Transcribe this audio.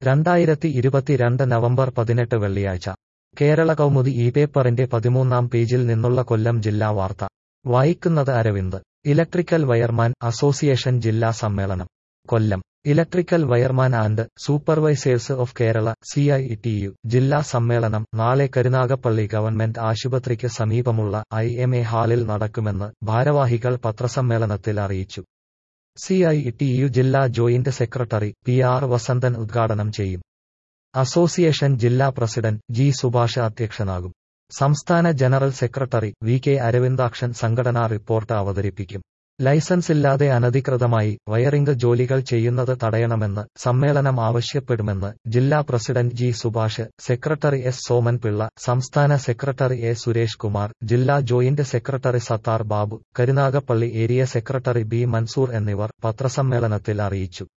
രണ്ടായിരത്തി ഇരുപത്തിരണ്ട് നവംബർ പതിനെട്ട് വെള്ളിയാഴ്ച കേരള കൗമുദി ഈ പേപ്പറിന്റെ പതിമൂന്നാം പേജിൽ നിന്നുള്ള കൊല്ലം ജില്ലാ വാർത്ത വായിക്കുന്നത് അരവിന്ദ് ഇലക്ട്രിക്കൽ വയർമാൻ അസോസിയേഷൻ ജില്ലാ സമ്മേളനം Kollam electrical wireman and supervisors of Kerala C I T U ജില്ലാ സമ്മേളനം നാളെ കരുനാഗപ്പള്ളി ഗവൺമെന്റ് ആശുപത്രിക്ക് സമീപമുള്ള ഐ എം എ ഹാളിൽ നടക്കുമെന്ന് ഭാരവാഹികൾ പത്രസമ്മേളനത്തിൽ അറിയിച്ചു സി ഐ ടി യു ജില്ലാ joint secretary P R Vasanthan ഉദ്ഘാടനം ചെയ്യും അസോസിയേഷൻ ജില്ലാ പ്രസിഡന്റ് ജി സുഭാഷ് അധ്യക്ഷനാകും സംസ്ഥാന general secretary V K Aravindakshan സംഘടനാ റിപ്പോർട്ട് അവതരിപ്പിക്കും ലൈസൻസില്ലാതെ അനധികൃതമായി വയറിംഗ് ജോലികൾ ചെയ്യുന്നത് തടയണമെന്ന് സമ്മേളനം ആവശ്യപ്പെടുമെന്ന് ജില്ലാ president G Subhash secretary S Soman Pillai സംസ്ഥാന സെക്രട്ടറി എ സുരേഷ് കുമാർ ജില്ലാ joint secretary Sathar Babu Karunagappally area secretary B Mansoor എന്നിവർ പത്രസമ്മേളനത്തിൽ അറിയിച്ചു